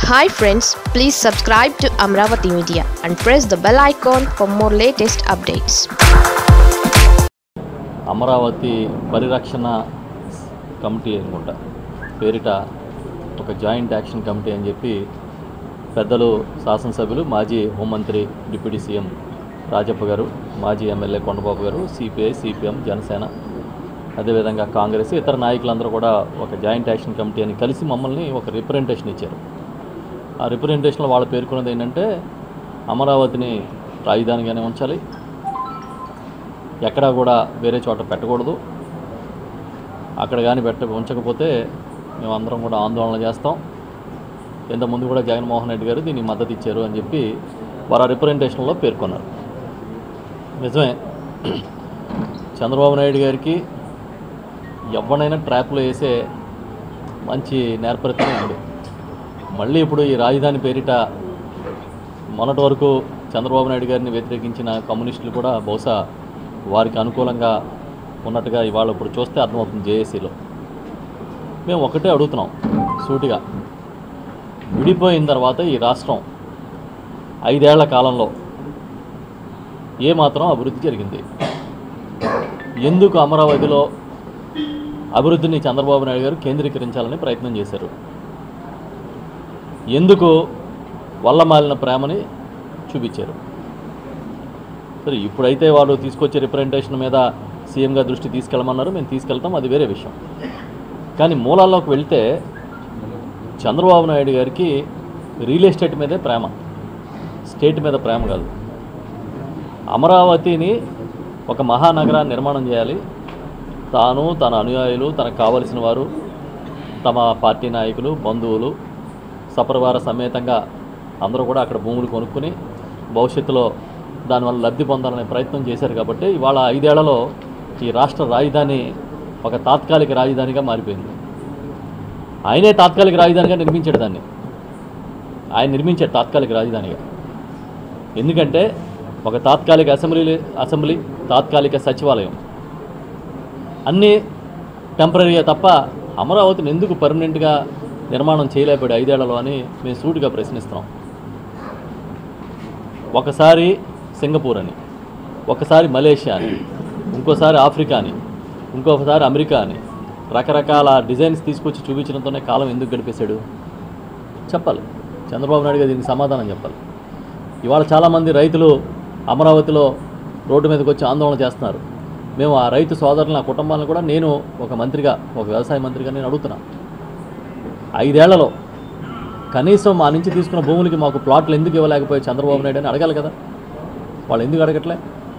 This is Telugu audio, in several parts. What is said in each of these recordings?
hi friends please subscribe to Amaravati media and press the bell icon for more latest updates Amaravati పరిరక్షణ కమిటీ అనుకుంటా పేరిట ఒక జాయింట్ యాక్షన్ కమిటీ అని చెప్పి పెద్దలు శాసనసభ్యులు మాజీ హోంమంత్రి డిప్యూటీ సీఎం రాజప్ప గారు మాజీ ఎమ్మెల్యే కొండబాబు గారు సిపిఐ సిపిఎం జనసేన అదేవిధంగా కాంగ్రెస్ ఇతర నాయకులందరూ కూడా ఒక జాయింట్ యాక్షన్ కమిటీ అని కలిసి మమ్మల్ని ఒక రిప్రజెంటేషన్ ఇచ్చారు ఆ రిప్రజెంటేషన్లో వాళ్ళు పేర్కొన్నది ఏంటంటే అమరావతిని రాజధానిగానే ఉంచాలి ఎక్కడా కూడా వేరే చోట పెట్టకూడదు అక్కడ కానీ పెట్ట ఉంచకపోతే మేమందరం కూడా ఆందోళన చేస్తాం ఇంతకుముందు కూడా జగన్మోహన్ రెడ్డి గారు దీనికి మద్దతు ఇచ్చారు అని చెప్పి వారు ఆ రిప్రజెంటేషన్లో పేర్కొన్నారు నిజమే చంద్రబాబు నాయుడు గారికి ఎవరినైనా ట్రాప్లో వేసే మంచి నేర్పరితనం ఉంది మళ్ళీ ఇప్పుడు ఈ రాజధాని పేరిట మొన్నటి వరకు చంద్రబాబు నాయుడు గారిని వ్యతిరేకించిన కమ్యూనిస్టులు కూడా బహుశా వారికి అనుకూలంగా ఉన్నట్టుగా ఇవాళ ఇప్పుడు చూస్తే అర్థమవుతుంది జేఏసీలో మేము ఒకటే అడుగుతున్నాం సూటిగా విడిపోయిన తర్వాత ఈ రాష్ట్రం ఐదేళ్ల కాలంలో ఏమాత్రం అభివృద్ధి జరిగింది ఎందుకు అమరావతిలో అభివృద్ధిని చంద్రబాబు నాయుడు గారు కేంద్రీకరించాలని ప్రయత్నం చేశారు ఎందుకు వల్లమాలిన ప్రేమని చూపించారు సరే ఇప్పుడైతే వాళ్ళు తీసుకొచ్చే రిప్రజెంటేషన్ మీద సీఎంగా దృష్టి తీసుకెళ్ళమన్నారు మేము తీసుకెళ్తాం అది వేరే విషయం కానీ మూలాల్లోకి వెళ్తే చంద్రబాబు నాయుడు గారికి రియల్ ఎస్టేట్ మీదే ప్రేమ స్టేట్ మీద ప్రేమ కాదు అమరావతిని ఒక మహానగరాన్ని నిర్మాణం చేయాలి తాను తన అనుయాయులు తనకు కావలసిన వారు తమ పార్టీ నాయకులు బంధువులు సపరివార సమేతంగా అందరూ కూడా అక్కడ భూములు కొనుక్కుని భవిష్యత్తులో దానివల్ల లబ్ధి పొందాలనే ప్రయత్నం చేశారు కాబట్టి ఇవాళ ఐదేళ్లలో ఈ రాష్ట్ర రాజధాని ఒక తాత్కాలిక రాజధానిగా మారిపోయింది ఆయనే తాత్కాలిక రాజధానిగా నిర్మించాడు దాన్ని ఆయన నిర్మించాడు తాత్కాలిక రాజధానిగా ఎందుకంటే ఒక తాత్కాలిక అసెంబ్లీ అసెంబ్లీ తాత్కాలిక సచివాలయం అన్నీ టెంపరీగా తప్ప అమరావతిని ఎందుకు పర్మనెంట్గా నిర్మాణం చేయలేకపోయాడు ఐదేళ్లలో అని మేము సూటిగా ప్రశ్నిస్తున్నాం ఒకసారి సింగపూర్ అని ఒకసారి మలేషియా అని ఇంకోసారి ఆఫ్రికా అని ఇంకొకసారి అమెరికా అని రకరకాల డిజైన్స్ తీసుకొచ్చి చూపించడంతోనే కాలం ఎందుకు గడిపేశాడు చెప్పాలి చంద్రబాబు నాయుడు గారు దీనికి సమాధానం చెప్పాలి ఇవాళ చాలామంది రైతులు అమరావతిలో రోడ్డు మీదకి వచ్చి ఆందోళన చేస్తున్నారు మేము ఆ రైతు సోదరుల కుటుంబాలను కూడా నేను ఒక మంత్రిగా ఒక వ్యవసాయ మంత్రిగా నేను అడుగుతున్నా ఐదేళ్లలో కనీసం మా నుంచి తీసుకున్న భూములకి మాకు ప్లాట్లు ఎందుకు ఇవ్వలేకపోయి చంద్రబాబు నాయుడు అని అడగాలి కదా వాళ్ళు ఎందుకు అడగట్లే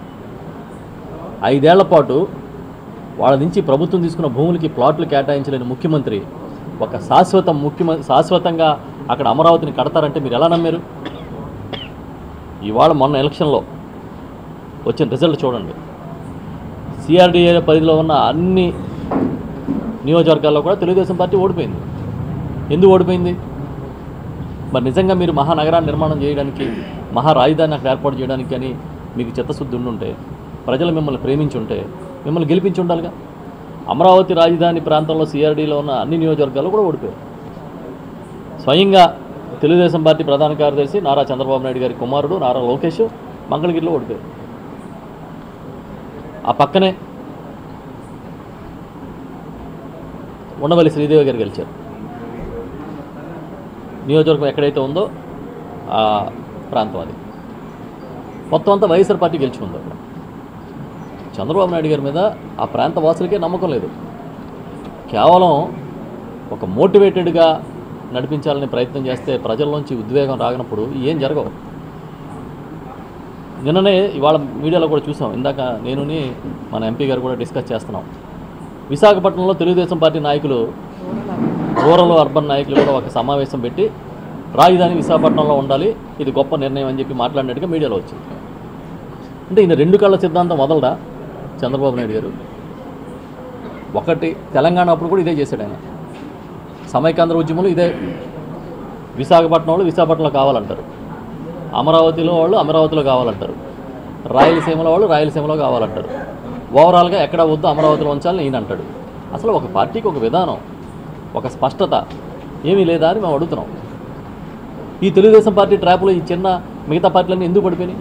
ఐదేళ్ల పాటు వాళ్ళ నుంచి ప్రభుత్వం తీసుకున్న భూములకి ప్లాట్లు కేటాయించలేని ముఖ్యమంత్రి ఒక శాశ్వత ముఖ్యమంత్రి శాశ్వతంగా అక్కడ అమరావతిని కడతారంటే మీరు ఎలా నమ్మారు ఇవాళ మొన్న ఎలక్షన్లో వచ్చిన రిజల్ట్ చూడండి సిఆర్డీఏ పరిధిలో ఉన్న అన్ని నియోజకవర్గాల్లో కూడా తెలుగుదేశం పార్టీ ఓడిపోయింది ఎందుకు ఓడిపోయింది మరి నిజంగా మీరు మహానగరాన్ని నిర్మాణం చేయడానికి మహా రాజధాని అక్కడ ఏర్పాటు చేయడానికి అని మీకు చిత్తశుద్ధి ఉండుంటే ప్రజలు మిమ్మల్ని ప్రేమించి ఉంటే మిమ్మల్ని గెలిపించి ఉండాలిగా అమరావతి రాజధాని ప్రాంతంలో సిఆర్డీలో ఉన్న అన్ని నియోజకవర్గాలు కూడా ఓడిపోయారు స్వయంగా తెలుగుదేశం పార్టీ ప్రధాన కార్యదర్శి నారా చంద్రబాబు నాయుడు గారి కుమారుడు నారా లోకేష్ మంగళగిరిలో ఓడిపోయారు ఆ పక్కనే ఉండవల్లి శ్రీదేవి గారు గెలిచారు నియోజకవర్గం ఎక్కడైతే ఉందో ఆ ప్రాంతం అది మొత్తం అంతా వైఎస్ఆర్ పార్టీ గెలుచుకుంది అక్కడ చంద్రబాబు నాయుడు గారి మీద ఆ ప్రాంత వాసులకే నమ్మకం లేదు కేవలం ఒక మోటివేటెడ్గా నడిపించాలని ప్రయత్నం చేస్తే ప్రజల్లోంచి ఉద్వేగం రాగినప్పుడు ఏం జరగవు నిన్ననే ఇవాళ మీడియాలో కూడా చూసాం ఇందాక నేనుని మన ఎంపీ గారు కూడా డిస్కస్ చేస్తున్నాం విశాఖపట్నంలో తెలుగుదేశం పార్టీ నాయకులు రూరల్ అర్బన్ నాయకులు కూడా ఒక సమావేశం పెట్టి రాజధాని విశాఖపట్నంలో ఉండాలి ఇది గొప్ప నిర్ణయం అని చెప్పి మాట్లాడినట్టుగా మీడియాలో వచ్చింది అంటే ఈయన రెండు కళ్ళ సిద్ధాంతం వదలడా చంద్రబాబు నాయుడు గారు ఒకటి తెలంగాణ అప్పుడు కూడా ఇదే చేశాడు ఆయన సమైకాంధ్ర ఉద్యమంలో ఇదే విశాఖపట్నం వాళ్ళు విశాఖపట్నంలో కావాలంటారు అమరావతిలో వాళ్ళు అమరావతిలో కావాలంటారు రాయలసీమలో వాళ్ళు రాయలసీమలో కావాలంటారు ఓవరాల్గా ఎక్కడ వద్దు అమరావతిలో ఉంచాలని ఈయన అంటాడు అసలు ఒక పార్టీకి ఒక విధానం ఒక స్పష్టత ఏమీ లేదా అని మేము అడుగుతున్నాం ఈ తెలుగుదేశం పార్టీ ట్రాప్లో ఈ చిన్న మిగతా పార్టీలన్నీ ఎందుకు పడిపోయినాయి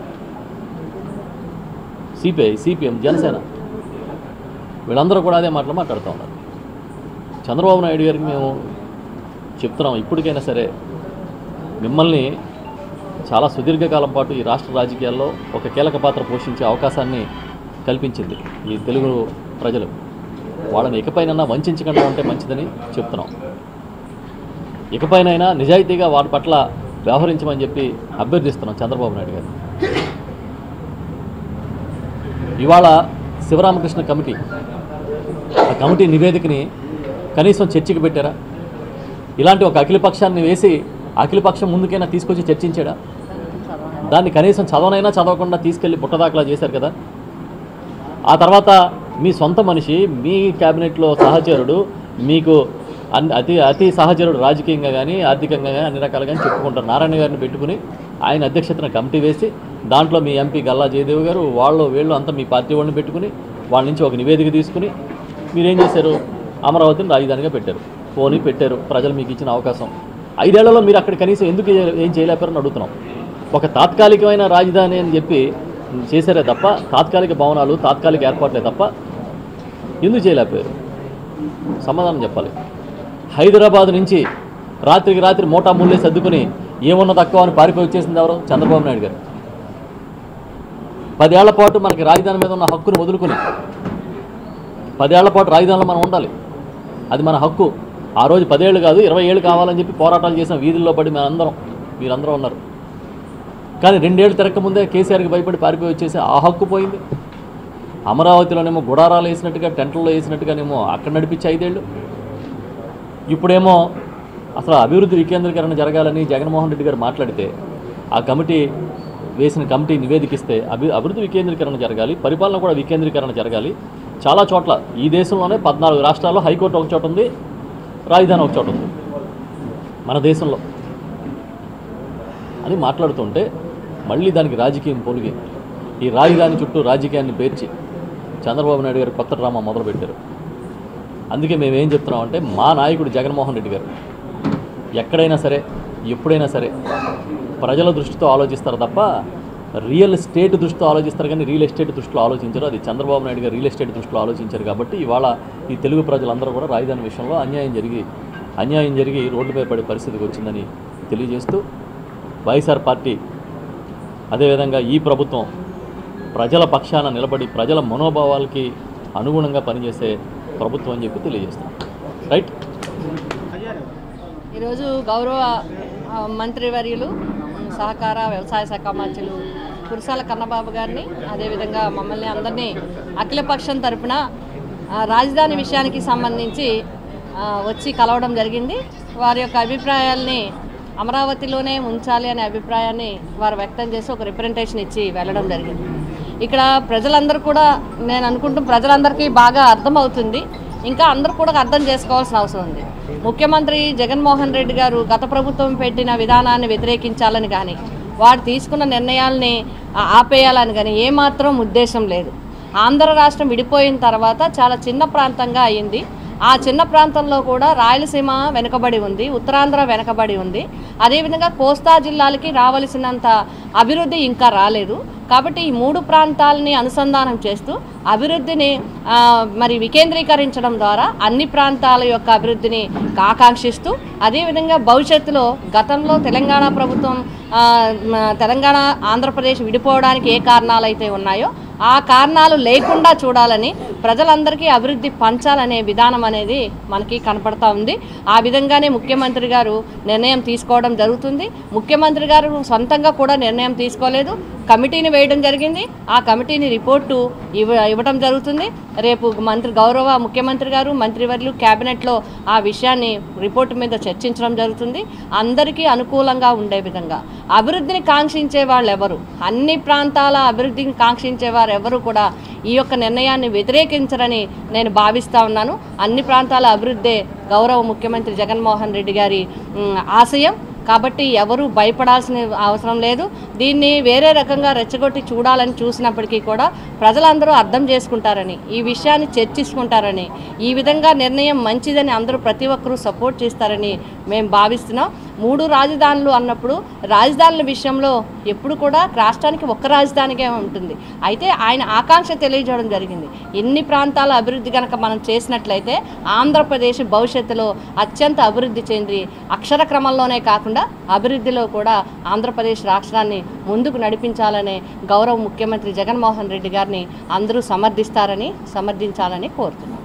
సిపిఐ సిపిఎం జనసేన వీళ్ళందరూ కూడా అదే మాటలు మాట్లాడుతూ ఉన్నారు చంద్రబాబు నాయుడు గారికి మేము చెప్తున్నాం ఇప్పటికైనా సరే మిమ్మల్ని చాలా సుదీర్ఘకాలం పాటు ఈ రాష్ట్ర రాజకీయాల్లో ఒక కీలక పాత్ర పోషించే అవకాశాన్ని కల్పించింది ఈ తెలుగు ప్రజలు వాళ్ళని ఇకపైనన్నా వంచకుండా ఉంటే మంచిదని చెప్తున్నాం ఇకపైనైనా నిజాయితీగా వారి పట్ల వ్యవహరించమని చెప్పి అభ్యర్థిస్తున్నాం చంద్రబాబు నాయుడు గారు ఇవాళ శివరామకృష్ణ కమిటీ ఆ కమిటీ నివేదికని కనీసం చర్చకి పెట్టారా ఇలాంటి ఒక అఖిలపక్షాన్ని వేసి అఖిలపక్షం ముందుకైనా తీసుకొచ్చి చర్చించాడా దాన్ని కనీసం చదవనైనా చదవకుండా తీసుకెళ్ళి పుట్టదాఖలా చేశారు కదా ఆ తర్వాత మీ సొంత మనిషి మీ క్యాబినెట్లో సహచరుడు మీకు అన్ అతి అతి సహచరుడు రాజకీయంగా కానీ ఆర్థికంగా కానీ అన్ని రకాలుగా కానీ చెప్పుకుంటారు నారాయణ గారిని పెట్టుకుని ఆయన అధ్యక్షతన కమిటీ వేసి దాంట్లో మీ ఎంపీ గల్లా జయదేవ్ గారు వాళ్ళు వీళ్ళు అంతా మీ పార్టీ వాళ్ళని పెట్టుకుని వాళ్ళ నుంచి ఒక నివేదిక తీసుకుని మీరేం చేశారు అమరావతిని రాజధానిగా పెట్టారు పోనీ పెట్టారు ప్రజలు మీకు ఇచ్చిన అవకాశం ఐదేళ్లలో మీరు అక్కడ కనీసం ఎందుకు ఏ- ఏం చేయలేపారని అడుగుతున్నాం ఒక తాత్కాలికమైన రాజధాని అని చెప్పి చేశారే తప్ప తాత్కాలిక భవనాలు తాత్కాలిక ఏర్పాట్లే తప్ప ఎందుకు చేయలేకపోయారు సమాధానం చెప్పాలి హైదరాబాద్ నుంచి రాత్రికి రాత్రి మోటా ముళ్ళే సర్దుకుని ఏమున్న తక్కువ అని పారిపోయి వచ్చేసింది ఎవరు చంద్రబాబు నాయుడు గారు పదేళ్ల పాటు మనకి రాజధాని మీద ఉన్న హక్కును వదులుకుని పదేళ్ల పాటు రాజధానిలో మనం ఉండాలి అది మన హక్కు ఆ రోజు పదేళ్ళు కాదు ఇరవై ఏళ్ళు కావాలని చెప్పి పోరాటాలు చేసిన వీధుల్లో పడి మేమందరం మీరందరూ ఉన్నారు కానీ రెండేళ్ళు తిరగక ముందే కేసీఆర్కి భయపడి పారిపోయి వచ్చేసి ఆ హక్కు పోయింది అమరావతిలోనేమో గుడారాలు వేసినట్టుగా టెంట్లలో వేసినట్టుగానేమో అక్కడ నడిపించి ఐదేళ్ళు ఇప్పుడేమో అసలు అభివృద్ధి వికేంద్రీకరణ జరగాలని జగన్మోహన్ రెడ్డి గారు మాట్లాడితే ఆ కమిటీ వేసిన కమిటీ నివేదికిస్తే అభి అభివృద్ధి వికేంద్రీకరణ జరగాలి పరిపాలన కూడా వికేంద్రీకరణ జరగాలి చాలా చోట్ల ఈ దేశంలోనే పద్నాలుగు రాష్ట్రాల్లో హైకోర్టు ఒక చోట ఉంది రాజధాని ఒక చోట ఉంది మన దేశంలో అని మాట్లాడుతుంటే మళ్ళీ దానికి రాజకీయం పొలిగి ఈ రాజధాని చుట్టూ రాజకీయాన్ని పేర్చి చంద్రబాబు నాయుడు గారు కొత్త డ్రామా మొదలుపెట్టారు అందుకే మేము ఏం చెప్తున్నామంటే మా నాయకుడు జగన్మోహన్ రెడ్డి గారు ఎక్కడైనా సరే ఎప్పుడైనా సరే ప్రజల దృష్టితో ఆలోచిస్తారు తప్ప రియల్ ఎస్టేట్ దృష్టితో ఆలోచిస్తారు కానీ రియల్ ఎస్టేట్ దృష్టిలో ఆలోచించారు అది చంద్రబాబు నాయుడు గారు రియల్ ఎస్టేట్ దృష్టిలో ఆలోచించారు కాబట్టి ఇవాళ ఈ తెలుగు ప్రజలందరూ కూడా రాజధాని విషయంలో అన్యాయం జరిగి అన్యాయం జరిగి రోడ్డుపై పడే పరిస్థితికి వచ్చిందని తెలియజేస్తూ వైఎస్ఆర్ పార్టీ అదేవిధంగా ఈ ప్రభుత్వం ప్రజల పక్షాన నిలబడి ప్రజల మనోభావాలకి అనుగుణంగా పనిచేసే ప్రభుత్వం అని చెప్పి తెలియజేస్తాం రైట్ ఈరోజు గౌరవ ఆ, మంత్రివర్యులు సహకార వ్యవసాయ శాఖ మంత్రులు కురసాల కన్నబాబు గారిని అదేవిధంగా మమ్మల్ని అందరినీ అఖిలపక్షం తరపున ఆ, రాజధాని విషయానికి సంబంధించి ఆ, వచ్చి కలవడం జరిగింది వారి యొక్క అభిప్రాయాల్ని అమరావతిలోనే ఉంచాలి అనే అభిప్రాయాన్ని వారు వ్యక్తం చేసి ఒక రిప్రజెంటేషన్ ఇచ్చి వెళ్ళడం జరిగింది ఇక్కడ ప్రజలందరూ కూడా నేను అనుకుంటూ ప్రజలందరికీ బాగా అర్థమవుతుంది ఇంకా అందరూ కూడా అర్థం చేసుకోవాల్సిన అవసరం ఉంది ముఖ్యమంత్రి జగన్మోహన్ రెడ్డి గారు గత ప్రభుత్వం పెట్టిన విధానాన్ని వ్యతిరేకించాలని కానీ వారు తీసుకున్న నిర్ణయాల్ని ఆ- ఆపేయాలని కానీ ఏమాత్రం ఉద్దేశం లేదు ఆంధ్ర రాష్ట్రం విడిపోయిన తర్వాత చాలా చిన్న ప్రాంతంగా అయింది ఆ చిన్న ప్రాంతంలో కూడా రాయలసీమ వెనుకబడి ఉంది ఉత్తరాంధ్ర వెనుకబడి ఉంది అదేవిధంగా కోస్తా జిల్లాలకి రావలసినంత అభివృద్ధి ఇంకా రాలేదు కాబట్టి ఈ మూడు ప్రాంతాలని అనుసంధానం చేస్తూ అభివృద్ధిని ఆ, మరి వికేంద్రీకరించడం ద్వారా అన్ని ప్రాంతాల యొక్క అభివృద్ధిని ఆకాంక్షిస్తూ అదేవిధంగా భవిష్యత్తులో గతంలో తెలంగాణ ప్రభుత్వం ఆ, మ, తెలంగాణ ఆంధ్రప్రదేశ్ విడిపోవడానికి ఏ కారణాలు అయితే ఉన్నాయో ఆ కారణాలు లేకుండా చూడాలని ప్రజలందరికీ అభివృద్ధి పంచాలనే విధానం అనేది మనకి కనపడతా ఉంది ఆ విధంగానే ముఖ్యమంత్రి గారు నిర్ణయం తీసుకోవడం జరుగుతుంది ముఖ్యమంత్రి గారు సొంతంగా కూడా నిర్ణయం తీసుకోలేదు కమిటీని వేయడం జరిగింది ఆ కమిటీని రిపోర్టు ఇవ్వ ఇవ్వడం జరుగుతుంది రేపు మంత్రి గౌరవ ముఖ్యమంత్రి గారు మంత్రివర్యులు క్యాబినెట్లో ఆ విషయాన్ని రిపోర్టు మీద చర్చించడం జరుగుతుంది అందరికీ అనుకూలంగా ఉండే విధంగా అభివృద్ధిని కాంక్షించే వాళ్ళు ఎవరు అన్ని ప్రాంతాల అభివృద్ధిని కాంక్షించే వారు ఎవరు కూడా ఈ యొక్క నిర్ణయాన్ని వ్యతిరేకించరని నేను భావిస్తా ఉన్నాను అన్ని ప్రాంతాల అభివృద్ధే గౌరవ ముఖ్యమంత్రి జగన్మోహన్ రెడ్డి గారి ఉమ్, ఆశయం కాబట్టి ఎవరు భయపడాల్సిన అవసరం లేదు దీన్ని వేరే రకంగా రెచ్చగొట్టి చూడాలని చూసినప్పటికీ కూడా ప్రజలందరూ అర్థం చేసుకుంటారని ఈ విషయాన్ని చర్చించుకుంటారని ఈ విధంగా నిర్ణయం మంచిదని అందరూ ప్రతి ఒక్కరూ సపోర్ట్ చేస్తారని మేము భావిస్తున్నాం మూడు రాజధానులు అన్నప్పుడు రాజధానుల విషయంలో ఎప్పుడు కూడా రాష్ట్రానికి ఒక్క రాజధానికే ఉంటుంది అయితే ఆయన ఆకాంక్ష తెలియజేయడం జరిగింది ఎన్ని ప్రాంతాల అభివృద్ధి కనుక మనం చేసినట్లయితే ఆంధ్రప్రదేశ్ భవిష్యత్తులో అత్యంత అభివృద్ధి చెంది అక్షర క్రమంలోనే కాకుండా అభివృద్ధిలో కూడా ఆంధ్రప్రదేశ్ రాష్ట్రాన్ని ముందుకు నడిపించాలనే గౌరవ ముఖ్యమంత్రి జగన్మోహన్ రెడ్డి గారిని అందరూ సమర్థిస్తారని సమర్థించాలని కోరుతున్నాం